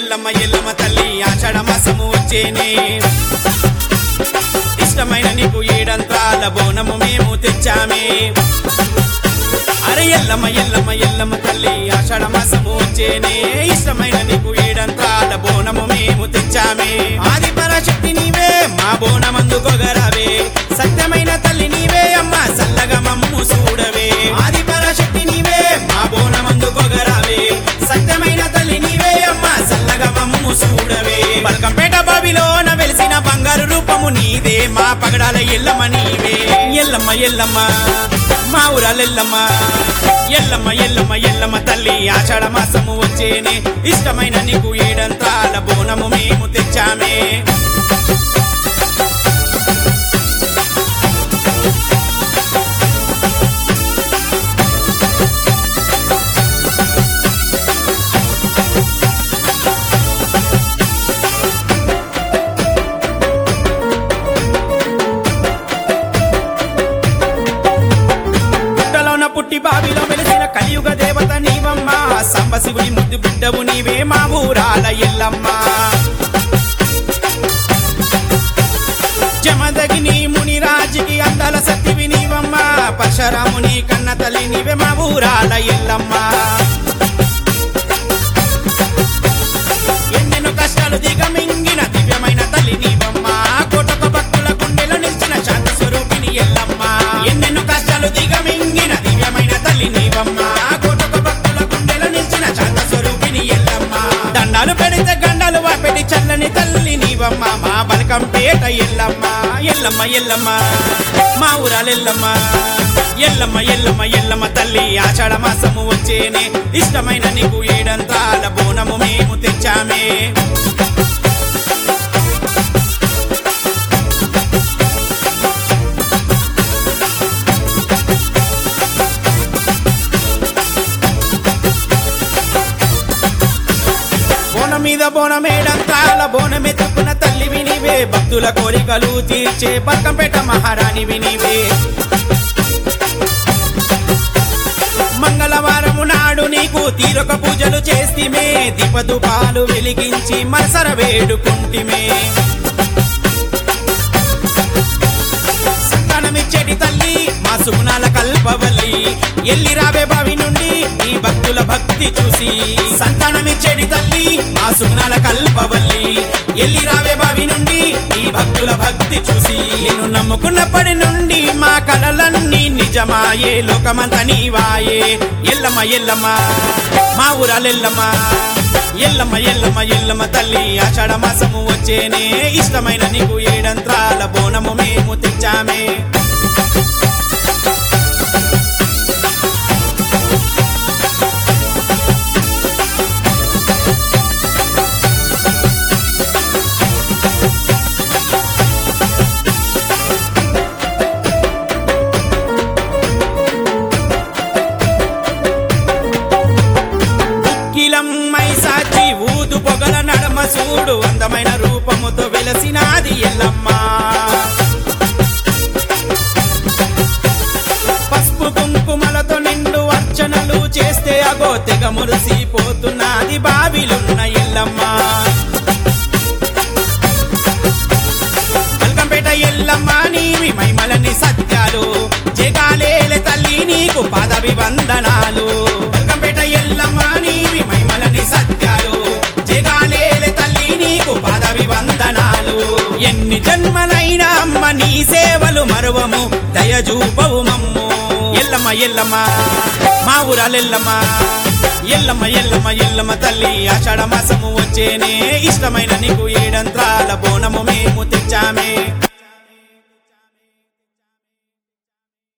ఎల్లమ్మ ఎల్లమ్మ తల్లి ఆషాఢ మాసము వచ్చేనే ఇష్టమైన నీకు ఏడంత్రాల బోనము మేము తెచ్చామే అరే ఎల్లమ్మ ఎల్లమ్మ ఎల్లమ్మ తల్లి ఆషాఢ మాసము వచ్చేనే ఇష్టమైన నీకు ఏడంత్రాల బోనము మేము తెచ్చామే ఆది పరాశక్తి నీవే మా బోనమందు గొగరవే సత్యమైన తల్లి నీవే అమ్మ సల్లగా మమ్ము చూడవే ఆది పరాశక్తి నీవే మా బోనమందు గొగరవే సత్యమైన తల్లి నీవే అమ్మ సల్లగా మమ్ము చూడవే బల్కంపేట బావిలోన వెలిసిన బంగారు రూపము నీదే మా పగడాల ఎల్లమ్మ నీవే ఎల్లమ్మ ఎల్లమ్మ మా ఊరాల ఎల్లమ్మ ఎల్లమ్మ ఎల్లమ్మ ఎల్లమ్మ తల్లి ఆషాఢ మాసము వచ్చేనే ఇష్టమైన నీకు ఏడంతాల బోనము మేము తెచ్చామే పుట్టలోన పుట్టి బావిలో వెలిసిన కలియుగ దేవత నీవమ్మ సంబశివుని ముద్దు బిడ్డవు నీవే మా ఊరాల ఎల్లమ్మ జమదగిని ముని రాజుకి అందాల సత్తివి నీవమ్మ పరశురాముని కన్న తల్లి నీవే మా ఊరాల ఎల్లమ్మ ఎన్నెన్నో కష్టాలు దిగమింగిన దివ్యమైన తల్లి నీవమ్మ కోటక భక్తుల గుండెలో నిలిచిన శాంత స్వరూపిణి ఎల్లమ్మ ఎన్నెన్నో కష్టాలు దిగమింగిన దివ్యమైన తల్లి నీవమ్మ కోటక భక్తుల గుండెలో నిలిచిన శాంత స్వరూపిణి ఎల్లమ్మ దండాలు పెడితే గండాలు వాపెడి చల్లని తల్లి నీవమ్మ మా బలకంపేట ఎల్లమ్మ ఎల్లమ్మ ఎల్లమ్మ మా ఊరాల ఎల్లమ్మ ఎల్లమ్మ ఎల్లమ్మ ఎల్లమ్మ తల్లి ఆషాఢ మాసము వచ్చేనే ఇష్టమైన నీకు ఏడంతాల బోనము మేము తెచ్చామే బోనం మీద బోనమేడంతాల బోనమెత్తుకున్న తల్లి వినివే భక్తుల కోరికలు తీర్చే బక్కంపేట మహారాణి వినివే మంగళవారము నాడు నీకు తీరొక పూజలు చేస్తిమే దీపదుపాలు వెలిగించి మనసర వేడుకుంటిమే సంతానమిచ్చేటి తల్లి మా సుగుణాల కల్పవల్లి ఎల్లి రావే బావి నుండి ఈ భక్తుల భక్తి చూసి సంతానమిచ్చేటి తల్లి మా సుగుణాల కల్పవల్లి ఎల్లి రావే బావి నుండి ఈ భక్తుల భక్తి చూసి నేను నమ్ముకున్నప్పటి నుండి మా కలలన్నీ నిజమాయే లోకమంత నీవాయే ఎల్లమ్మ ఎల్లమ్మ మా ఊరాలెల్లమ్మ ఎల్లమ్మ ఎల్లమ్మ ఎల్లమ్మ తల్లి ఆషాఢ మాసము వచ్చేనే ఇష్టమైన నీకు ఏడంత్రాల బోనము మేము తెచ్చామే కిలమ్మై సాచి ఊదు పొగల నడమ చూడు అందమైన రూపముతో వెలసినాది ఎల్లమ్మ పసుపు కుంకుమలతో నిండు అర్చనలు చేస్తే అగో తెగ మురిసిపోతున్నది బావిలున్న ఎల్లమ్మ మల్కంపేట ఎల్లమ్మ నీవి మైమలని సత్యాలు జగాలేల తల్లి నీకు పాదవి వందనాలు మల్కంపేట ఎల్లమ్మ నీవి మైమలని సత్యాలు జగాలేల తల్లి నీకు పాదవి వందనాలు ఎన్ని జన్మలైనా అమ్మ నీ సేవలు మరువము దయజూపవు మమ్ము ఎల్లమ్మ ఎల్లమ్మ మా ఊరాలెల్లమ్మ ఎల్లమ్మ ఎల్లమ్మ ఎల్లమ్మ తల్లి ఆషాఢ మాసము వచ్చేనే ఇష్టమైన నీకు ఏడంత్రాల బోనము మేము తెచ్చామే